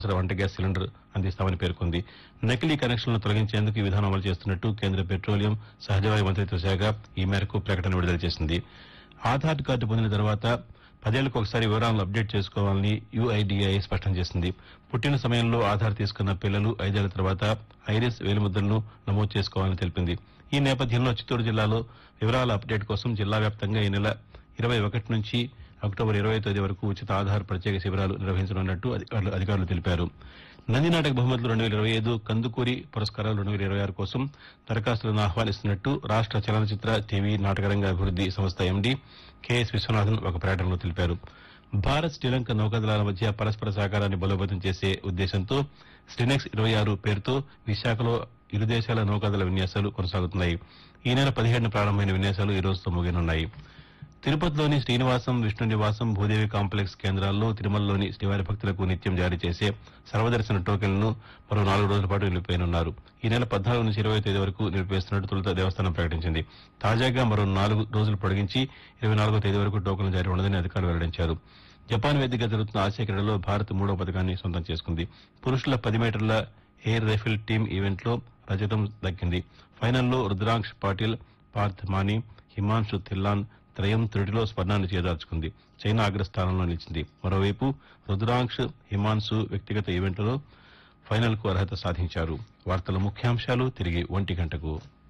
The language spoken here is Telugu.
అత్యవసర వంట గ్యాస్ సిలిండర్ అందిస్తామని పేర్కొంది నకిలీ కనెక్షన్లను తొలగించేందుకు ఈ విధానం అమలు చేస్తున్నట్టు కేంద్ర పెట్రోలియం సహజవాయు మంత్రిత్వ శాఖ ఈ మేరకు ప్రకటన విడుదల చేసింది ఆధార్ కార్డు పొందిన తర్వాత పదేళ్లకు ఒకసారి వివరాలను అప్డేట్ చేసుకోవాలని యుఐడిఐ స్పష్టం చేసింది పుట్టిన సమయంలో ఆధార్ తీసుకున్న పిల్లలు ఐదేళ్ల తర్వాత ఐరిస్ వేలిముద్రలను నమోదు చేసుకోవాలని తెలిపింది ఈ నేపథ్యంలో చిత్తూరు జిల్లాలో వివరాల అప్డేట్ కోసం జిల్లా వ్యాప్తంగా ఈ నెల ఇరవై ఒకటి నుంచి అక్టోబర్ ఇరవై తేదీ వరకు ఉచిత ఆధార్ ప్రత్యేక శిబిరాలు నిర్వహించనున్నట్టు అధికారులు అధికారులు తెలిపారు నందినాటక బహుమతులు రెండు వేల ఇరవై ఐదు కందుకూరి పురస్కారాలు రెండు వేల ఇరవై ఆరు కోసం దరఖాస్తులను ఆహ్వానిస్తున్నట్టు రాష్ట చలనచిత్ర టీవీ నాటకరంగ అభివృద్ది సంస్థ ఎండీ కెఎస్ విశ్వనాథన్ ఒక ప్రకటనలో తెలిపారు భారత్ శ్రీలంక నౌకాదళాల మధ్య పరస్పర సహకారాన్ని బలోపేతం చేసే ఉద్దేశంతో శ్రీనెక్స్ ఇరవై ఆరు పేరుతో విశాఖలో ఇరు దేశాల నౌకాదళ విన్యాసాలు కొనసాగుతున్నాయి ఈ నెల పదిహేడున ప్రారంభమైన విన్యాసాలు ఈ రోజుతో ముగియనున్నాయి తిరుపతిలోని శ్రీనివాసం విష్ణు నివాసం భూదేవి కాంప్లెక్స్ కేంద్రాల్లో తిరుమలలోని శ్రీవారి భక్తులకు నిత్యం జారీ చేసే సర్వదర్శన టోకెన్లను మరో నాలుగు రోజుల పాటు నిలిపేయనున్నారు ఈ నెల పద్నాలుగు నుంచి ఇరవై తేదీ వరకు నిలిపేస్తున్నట్టు తొలుత దేవస్థానం ప్రకటించింది తాజాగా మరో నాలుగు రోజులు పొడిగించి ఇరవై నాలుగో తేదీ వరకు టోకెన్లు జారీ ఉండదని అధికారులు వెల్లడించారు జపాన్ వేదికగా జరుగుతున్న ఆసియా క్రీడలో భారత్ మూడో పథకాన్ని సొంతం చేసుకుంది పురుషుల పది మీటర్ల ఎయిర్ రైఫిల్ టీం ఈవెంట్లో రజతం దక్కింది ఫైనల్లో రుద్రాంక్ష్ పాటిల్ పార్థ్ మాని హిమాన్షు థిల్లాన్ త్రయం త్రుటిలో స్వర్ణాన్ని చేదార్చుకుంది చైనా అగ్రస్థానంలో నిలిచింది మరోవైపు రుద్రాంక్ష్ హిమాన్సు వ్యక్తిగత ఈవెంట్లలో ఫైనల్ కు అర్హత సాధించారు వార్తల ముఖ్యాంశాలు తిరిగి ఒంటి గంటకు